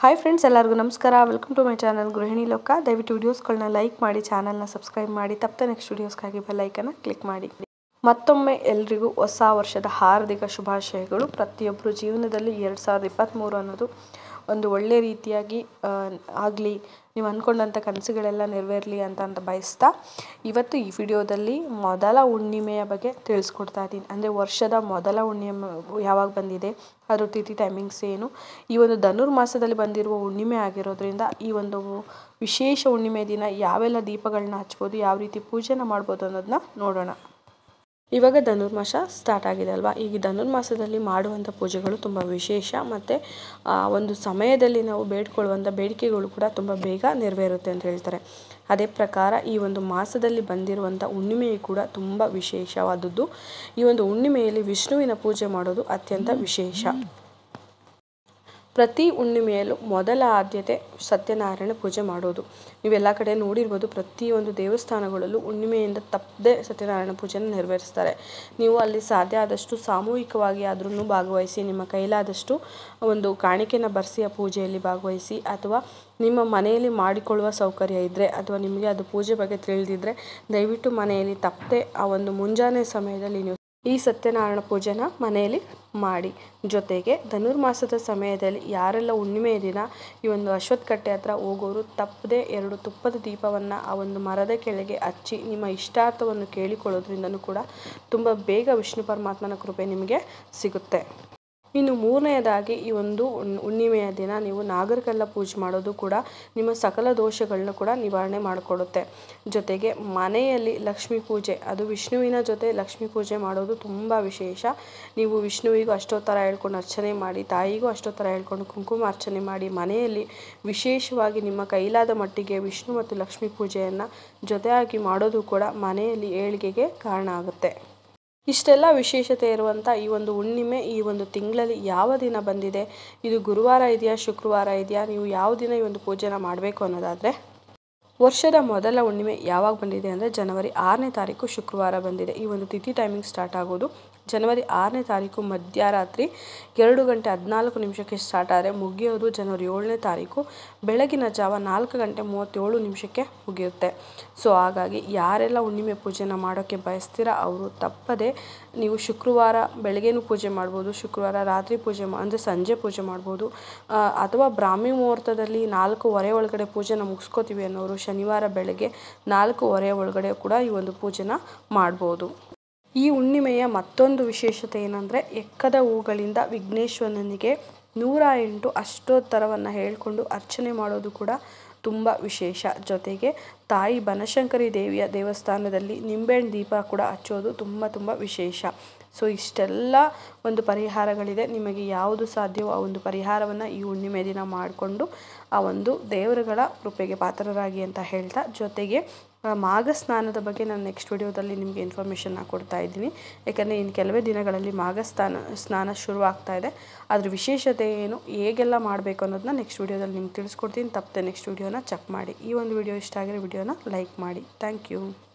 hi friends ಎಲ್ಲರಿಗೂ ನಮಸ್ಕಾರ welcome to my channel ಗೃಹಿಣಿ ಲೋಕ ದಯವಿಟ್ಟು ವಿಡಿಯೋಸ್ಗಳನ್ನ ಲೈಕ್ ಮಾಡಿ ಚಾನಲ್ನ ಸಬ್ಸ್ಕ್ರೈಬ್ ಮಾಡಿ ತಪ್ಪದೆ ನೆಕ್ಸ್ಟ್ ವಿಡಿಯೋಸ್ಗಾಗಿ ಬೆಲ್ಲೈಕನ್ನು ಕ್ಲಿಕ್ ಮಾಡಿ ಮತ್ತೊಮ್ಮೆ ಎಲ್ರಿಗೂ ಹೊಸ ವರ್ಷದ ಹಾರ್ದಿಕ ಶುಭಾಶಯಗಳು ಪ್ರತಿಯೊಬ್ಬರು ಜೀವನದಲ್ಲಿ ಎರಡು ಸಾವಿರದ ಇಪ್ಪತ್ತ್ಮೂರು ಅನ್ನೋದು ಒಂದು ಒಳ್ಳೆ ರೀತಿಯಾಗಿ ಆಗಲಿ ನೀವು ಅಂದ್ಕೊಂಡಂಥ ಕನಸುಗಳೆಲ್ಲ ನೆರವೇರಲಿ ಅಂತ ಅಂತ ಬಯಸ್ತಾ ಇವತ್ತು ಈ ವಿಡಿಯೋದಲ್ಲಿ ಮೊದಲ ಹುಣ್ಣಿಮೆಯ ಬಗ್ಗೆ ತಿಳಿಸ್ಕೊಡ್ತಾ ಇದ್ದೀನಿ ಅಂದರೆ ವರ್ಷದ ಮೊದಲ ಹುಣ್ಣಿಮೆ ಯಾವಾಗ ಬಂದಿದೆ ಅದ್ರ ತಿಥಿ ಟೈಮಿಂಗ್ಸ್ ಏನು ಈ ಒಂದು ಧನುರ್ಮಾಸದಲ್ಲಿ ಬಂದಿರುವ ಹುಣ್ಣಿಮೆ ಆಗಿರೋದ್ರಿಂದ ಈ ಒಂದು ವಿಶೇಷ ಹುಣ್ಣಿಮೆ ದಿನ ಯಾವೆಲ್ಲ ದೀಪಗಳನ್ನ ಹಚ್ಬೋದು ಯಾವ ರೀತಿ ಪೂಜೆನ ಮಾಡ್ಬೋದು ಅನ್ನೋದನ್ನ ನೋಡೋಣ ಇವಾಗ ಧನುರ್ಮಾಸ ಸ್ಟಾರ್ಟ್ ಆಗಿದೆ ಅಲ್ವಾ ಈಗ ಧನುರ್ಮಾಸದಲ್ಲಿ ಮಾಡುವಂಥ ಪೂಜೆಗಳು ತುಂಬ ವಿಶೇಷ ಮತ್ತು ಒಂದು ಸಮಯದಲ್ಲಿ ನಾವು ಬೇಡ್ಕೊಳ್ಳುವಂಥ ಬೇಡಿಕೆಗಳು ಕೂಡ ತುಂಬ ಬೇಗ ನೆರವೇರುತ್ತೆ ಅಂತ ಹೇಳ್ತಾರೆ ಅದೇ ಪ್ರಕಾರ ಈ ಒಂದು ಮಾಸದಲ್ಲಿ ಬಂದಿರುವಂಥ ಹುಣ್ಣಿಮೆಯು ಕೂಡ ತುಂಬ ವಿಶೇಷವಾದದ್ದು ಈ ಒಂದು ಹುಣ್ಣಿಮೆಯಲ್ಲಿ ವಿಷ್ಣುವಿನ ಪೂಜೆ ಮಾಡೋದು ಅತ್ಯಂತ ವಿಶೇಷ ಪ್ರತಿ ಹುಣ್ಣಿಮೆಯಲ್ಲೂ ಮೊದಲ ಆದ್ಯತೆ ಸತ್ಯನಾರಾಯಣ ಪೂಜೆ ಮಾಡೋದು ನೀವೆಲ್ಲ ಕಡೆ ನೋಡಿರ್ಬೋದು ಪ್ರತಿಯೊಂದು ದೇವಸ್ಥಾನಗಳಲ್ಲೂ ಹುಣ್ಣಿಮೆಯಿಂದ ತಪ್ಪದೆ ಸತ್ಯನಾರಾಯಣ ಪೂಜೆನ ನೆರವೇರಿಸ್ತಾರೆ ನೀವು ಅಲ್ಲಿ ಸಾಧ್ಯ ಆದಷ್ಟು ಸಾಮೂಹಿಕವಾಗಿ ಆದ್ರೂ ಭಾಗವಹಿಸಿ ನಿಮ್ಮ ಕೈಲಾದಷ್ಟು ಒಂದು ಕಾಣಿಕೆನ ಬರೆಸಿ ಆ ಪೂಜೆಯಲ್ಲಿ ಭಾಗವಹಿಸಿ ಅಥವಾ ನಿಮ್ಮ ಮನೆಯಲ್ಲಿ ಮಾಡಿಕೊಳ್ಳುವ ಸೌಕರ್ಯ ಇದ್ದರೆ ಅಥವಾ ನಿಮಗೆ ಅದು ಪೂಜೆ ಬಗ್ಗೆ ತಿಳಿದಿದ್ದರೆ ದಯವಿಟ್ಟು ಮನೆಯಲ್ಲಿ ತಪ್ಪದೆ ಆ ಒಂದು ಮುಂಜಾನೆ ಸಮಯದಲ್ಲಿ ನೀವು ಈ ಸತ್ಯನಾರಾಯಣ ಪೂಜೆನ ಮನೆಯಲ್ಲಿ ಮಾಡಿ ಜೊತೆಗೆ ಧನುರ್ಮಾಸದ ಸಮಯದಲ್ಲಿ ಯಾರೆಲ್ಲ ಹುಣ್ಣಿಮೆಯ ದಿನ ಈ ಒಂದು ಅಶ್ವತ್ಥಕಟ್ಟೆ ಹತ್ರ ಹೋಗೋರು ತಪ್ಪದೆ ಎರಡು ತುಪ್ಪದ ದೀಪವನ್ನು ಆ ಒಂದು ಮರದ ಕೆಳಗೆ ಹಚ್ಚಿ ನಿಮ್ಮ ಇಷ್ಟಾರ್ಥವನ್ನು ಕೇಳಿಕೊಳ್ಳೋದ್ರಿಂದನೂ ಕೂಡ ತುಂಬ ಬೇಗ ವಿಷ್ಣು ಪರಮಾತ್ಮನ ಕೃಪೆ ನಿಮಗೆ ಸಿಗುತ್ತೆ ಇನ್ನು ಮೂರನೆಯದಾಗಿ ಈ ಒಂದು ಹುಣ್ಣಿಮೆಯ ದಿನ ನೀವು ನಾಗರಕಲ್ಲ ಪೂಜೆ ಮಾಡೋದು ಕೂಡ ನಿಮ್ಮ ಸಕಲ ದೋಷಗಳನ್ನ ಕೂಡ ನಿವಾರಣೆ ಮಾಡಿಕೊಡುತ್ತೆ ಜೊತೆಗೆ ಮನೆಯಲ್ಲಿ ಲಕ್ಷ್ಮೀ ಪೂಜೆ ಅದು ವಿಷ್ಣುವಿನ ಜೊತೆ ಲಕ್ಷ್ಮೀ ಪೂಜೆ ಮಾಡೋದು ತುಂಬ ವಿಶೇಷ ನೀವು ವಿಷ್ಣುವಿಗೂ ಅಷ್ಟೋತ್ತರ ಹೇಳ್ಕೊಂಡು ಅರ್ಚನೆ ಮಾಡಿ ತಾಯಿಗೂ ಅಷ್ಟೋತ್ತರ ಹೇಳ್ಕೊಂಡು ಕುಂಕುಮ ಅರ್ಚನೆ ಮಾಡಿ ಮನೆಯಲ್ಲಿ ವಿಶೇಷವಾಗಿ ನಿಮ್ಮ ಕೈಲಾದ ಮಟ್ಟಿಗೆ ವಿಷ್ಣು ಮತ್ತು ಲಕ್ಷ್ಮೀ ಪೂಜೆಯನ್ನು ಜೊತೆಯಾಗಿ ಮಾಡೋದು ಕೂಡ ಮನೆಯಲ್ಲಿ ಏಳಿಗೆಗೆ ಕಾರಣ ಆಗುತ್ತೆ ಇಷ್ಟೆಲ್ಲ ವಿಶೇಷತೆ ಇರುವಂಥ ಈ ಒಂದು ಹುಣ್ಣಿಮೆ ಈ ಒಂದು ತಿಂಗಳಲ್ಲಿ ಯಾವ ದಿನ ಬಂದಿದೆ ಇದು ಗುರುವಾರ ಇದೆಯಾ ಶುಕ್ರವಾರ ಇದೆಯಾ ನೀವು ಯಾವ ದಿನ ಈ ಒಂದು ಪೂಜೆನ ಮಾಡಬೇಕು ಅನ್ನೋದಾದರೆ ವರ್ಷದ ಮೊದಲ ಹುಣ್ಣಿಮೆ ಯಾವಾಗ ಬಂದಿದೆ ಅಂದರೆ ಜನವರಿ ಆರನೇ ತಾರೀಕು ಶುಕ್ರವಾರ ಬಂದಿದೆ ಈ ಒಂದು ತಿಥಿ ಟೈಮಿಂಗ್ ಸ್ಟಾರ್ಟ್ ಆಗೋದು ಜನವರಿ ಆರನೇ ತಾರೀಕು ಮಧ್ಯರಾತ್ರಿ ಎರಡು ಗಂಟೆ ಹದಿನಾಲ್ಕು ನಿಮಿಷಕ್ಕೆ ಸ್ಟಾರ್ಟ್ ಆದರೆ ಮುಗಿಯೋದು ಜನವರಿ ಏಳನೇ ತಾರೀಕು ಬೆಳಗಿನ ಜಾವ ನಾಲ್ಕು ಗಂಟೆ ಮೂವತ್ತೇಳು ನಿಮಿಷಕ್ಕೆ ಮುಗಿಯುತ್ತೆ ಸೊ ಹಾಗಾಗಿ ಯಾರೆಲ್ಲ ಹುಣ್ಣಿಮೆ ಪೂಜೆನ ಮಾಡೋಕ್ಕೆ ಬಯಸ್ತೀರಾ ಅವರು ತಪ್ಪದೆ ನೀವು ಶುಕ್ರವಾರ ಬೆಳಗ್ಗೆನೂ ಪೂಜೆ ಮಾಡ್ಬೋದು ಶುಕ್ರವಾರ ರಾತ್ರಿ ಪೂಜೆ ಅಂದರೆ ಸಂಜೆ ಪೂಜೆ ಮಾಡ್ಬೋದು ಅಥವಾ ಬ್ರಾಹ್ಮಿ ಮುಹೂರ್ತದಲ್ಲಿ ನಾಲ್ಕೂವರೆ ಒಳಗಡೆ ಪೂಜೆನ ಮುಗಿಸ್ಕೋತೀವಿ ಅನ್ನೋರು ಶನಿವಾರ ಬೆಳಗ್ಗೆ ನಾಲ್ಕೂವರೆ ಒಳಗಡೆ ಕೂಡ ಈ ಒಂದು ಪೂಜೆನ ಮಾಡ್ಬೋದು ಈ ಹುಣ್ಣಿಮೆಯ ಮತ್ತೊಂದು ವಿಶೇಷತೆ ಏನಂದರೆ ಎಕ್ಕದ ಹೂಗಳಿಂದ ವಿಘ್ನೇಶ್ವರನಿಗೆ ನೂರ ಎಂಟು ಅಷ್ಟೋತ್ತರವನ್ನು ಹೇಳಿಕೊಂಡು ಅರ್ಚನೆ ಮಾಡೋದು ಕೂಡ ತುಂಬ ವಿಶೇಷ ಜೊತೆಗೆ ತಾಯಿ ಬನಶಂಕರಿ ದೇವಿಯ ದೇವಸ್ಥಾನದಲ್ಲಿ ನಿಂಬೆಹಣ್ಣು ದೀಪ ಕೂಡ ಹಚ್ಚೋದು ತುಂಬ ತುಂಬ ವಿಶೇಷ ಸೊ ಇಷ್ಟೆಲ್ಲ ಒಂದು ಪರಿಹಾರಗಳಿದೆ ನಿಮಗೆ ಯಾವುದು ಸಾಧ್ಯವೋ ಆ ಒಂದು ಪರಿಹಾರವನ್ನು ಈ ಹುಣ್ಣಿಮೆ ದಿನ ಮಾಡಿಕೊಂಡು ಆ ಒಂದು ದೇವರುಗಳ ಕೃಪೆಗೆ ಪಾತ್ರರಾಗಿ ಅಂತ ಹೇಳ್ತಾ ಜೊತೆಗೆ ಮಾಘ ಸ್ನಾನದ ಬಗ್ಗೆ ನಾನು ನೆಕ್ಸ್ಟ್ ವಿಡಿಯೋದಲ್ಲಿ ನಿಮಗೆ ಇನ್ಫಾರ್ಮೇಷನ್ನ ಕೊಡ್ತಾ ಇದ್ದೀನಿ ಯಾಕಂದರೆ ಇನ್ನು ಕೆಲವೇ ದಿನಗಳಲ್ಲಿ ಮಾಘ ಸ್ನಾನ ಸ್ನಾನ ಶುರುವಾಗ್ತಾ ಇದೆ ಅದ್ರ ವಿಶೇಷತೆ ಏನು ಹೇಗೆಲ್ಲ ಮಾಡಬೇಕು ಅನ್ನೋದನ್ನ ನೆಕ್ಸ್ಟ್ ವಿಡಿಯೋದಲ್ಲಿ ನಿಮ್ಗೆ ತಿಳಿಸ್ಕೊಡ್ತೀನಿ ತಪ್ಪದೆ ನೆಕ್ಸ್ಟ್ ವಿಡಿಯೋನ ಚೆಕ್ ಮಾಡಿ ಈ ಒಂದು ವಿಡಿಯೋ ಇಷ್ಟ ಆಗಿರೋ ವಿಡಿಯೋನ ಲೈಕ್ ಮಾಡಿ ಥ್ಯಾಂಕ್ ಯು